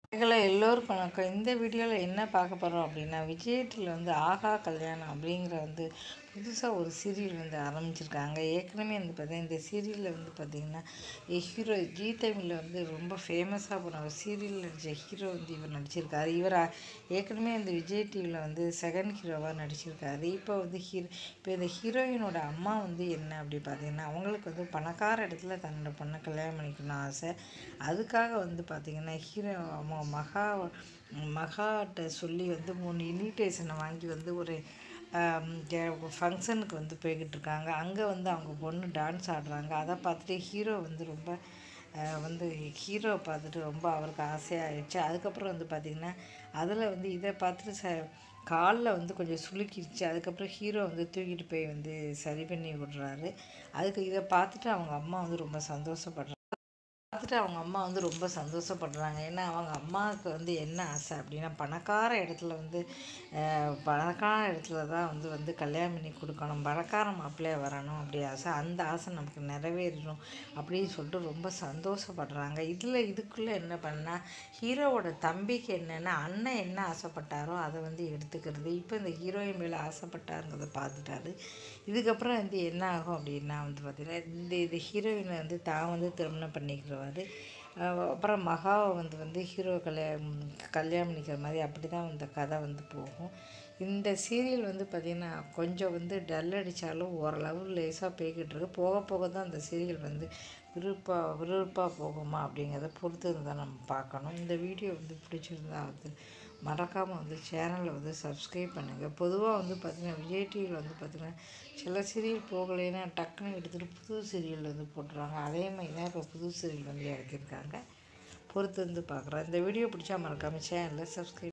hello எல்லோருக்கும் வணக்கம் இந்த வீடியோவில் என்ன பார்க்க போகிறோம் அப்படின்னா விஜய் டிவியில் வந்து ஆஹா கல்யாணம் அப்படிங்கிற வந்து புதுசாக ஒரு சீரியல் வந்து ஆரம்பிச்சிருக்காங்க ஏற்கனவே வந்து பார்த்தீங்கன்னா இந்த சீரியலில் வந்து பார்த்திங்கன்னா ஹீரோ ஜி தமிழில் வந்து ரொம்ப ஃபேமஸாக போன ஒரு சீரியல் நடித்த ஹீரோ வந்து இவர் நடிச்சிருக்காரு இவர் அ- ஏற்கனவே இந்த விஜய் டிவியில் வந்து செகண்ட் ஹீரோவாக நடிச்சிருக்காரு இப்போ வந்து ஹீரோ இப்போ இந்த ஹீரோயினோட அம்மா வந்து என்ன அப்படி பார்த்தீங்கன்னா அவங்களுக்கு வந்து பணக்கார இடத்துல தன்னோட பொண்ணை கல்யாணம் பண்ணிக்கணும்னு ஆசை அதுக்காக வந்து பார்த்திங்கன்னா ஹீரோ அம்மா மகா மகாட்ட சொல்லி வந்து மூணு இன்விடேஷனை வாங்கி வந்து ஒரு ஃபங்க்ஷனுக்கு வந்து போய்கிட்டு இருக்காங்க அங்கே வந்து அவங்க பொண்ணு டான்ஸ் ஆடுறாங்க அதை பார்த்துட்டு ஹீரோ வந்து ரொம்ப அஹ், வந்து ஹீரோ பார்த்துட்டு ரொம்ப அவருக்கு ஆசையாகிடுச்சு அதுக்கப்புறம் வந்து பார்த்திங்கன்னா அதில் வந்து இதை பார்த்துட்டு ச காலில் வந்து கொஞ்சம் சுளுக்கிடுச்சு அதுக்கப்புறம் ஹீரோ வந்து தூக்கிட்டு போய் வந்து சரி பண்ணி விடுறாரு அதுக்கு இதை பார்த்துட்டு அவங்க அம்மா வந்து ரொம்ப சந்தோஷப்படுறாங்க பார்த்துட்டு அவங்க அம்மா வந்து ரொம்ப சந்தோஷப்படுறாங்க ஏன்னா அவங்க அம்மாவுக்கு வந்து என்ன ஆசை அப்படின்னா பணக்கார இடத்துல வந்து அஹ், பணக்கார இடத்துல தான் வந்து வந்து கல்யாணம் பண்ணி கொடுக்கணும் பணக்கார மாப்பிள்ளையா வரணும் அப்படி ஆசை அந்த ஆசை நமக்கு நிறைவேறணும் அப்படின்னு சொல்லிட்டு ரொம்ப சந்தோஷப்படுறாங்க இதில் இதுக்குள்ளே என்ன பண்ணால் ஹீரோவோட தம்பிக்கு என்னென்னா அண்ணன் என்ன ஆசைப்பட்டாரோ அதை வந்து எடுத்துக்கிறது இப்போ இந்த ஹீரோயின் மேலே ஆசைப்பட்டாருங்கிறத பார்த்துட்டாரு இதுக்கப்புறம் வந்து என்ன ஆகும் அப்படின்னா வந்து பார்த்திங்கன்னா இந்த இது ஹீரோயினை வந்து தான் வந்து திருமணம் பண்ணிக்கிறவாரு அஹ் அப்புறம் மகாவை வந்து வந்து ஹீரோ கல்யாணம் கல்யாணம் பண்ணிக்கிற மாதிரி அப்படி தான் இந்த கதை வந்து போகும் இந்த சீரியல் வந்து பார்த்திங்கன்னா கொஞ்சம் வந்து டல் அடித்தாலும் ஓரளவு லேசாக போய்கிட்டு இருக்கு போக போக தான் இந்த சீரியல் வந்து விருப்பாக விறுவிறுப்பாக போகுமா அப்படிங்கிறத பொறுத்து தான் நம்ம பார்க்கணும் இந்த வீடியோ வந்து பிடிச்சிருந்தா வந்து மறக்காமல் வந்து சேனலை வந்து சப்ஸ்கிரைப் பண்ணுங்கள் பொதுவாக வந்து பார்த்திங்கன்னா விஜய் டிவியில் வந்து பார்த்திங்கன்னா சில சீரியல் போகலைன்னா டக்குன்னு எடுத்துகிட்டு புது சீரியல் வந்து போட்டுருவாங்க அதே மாதிரி தான் இப்போ புது சீரியல் வந்து இறக்கியிருக்காங்க பொறுத்து வந்து பார்க்குறோம் இந்த வீடியோ பிடிச்சா மறக்காமல் சேனலை சப்ஸ்கிரைப்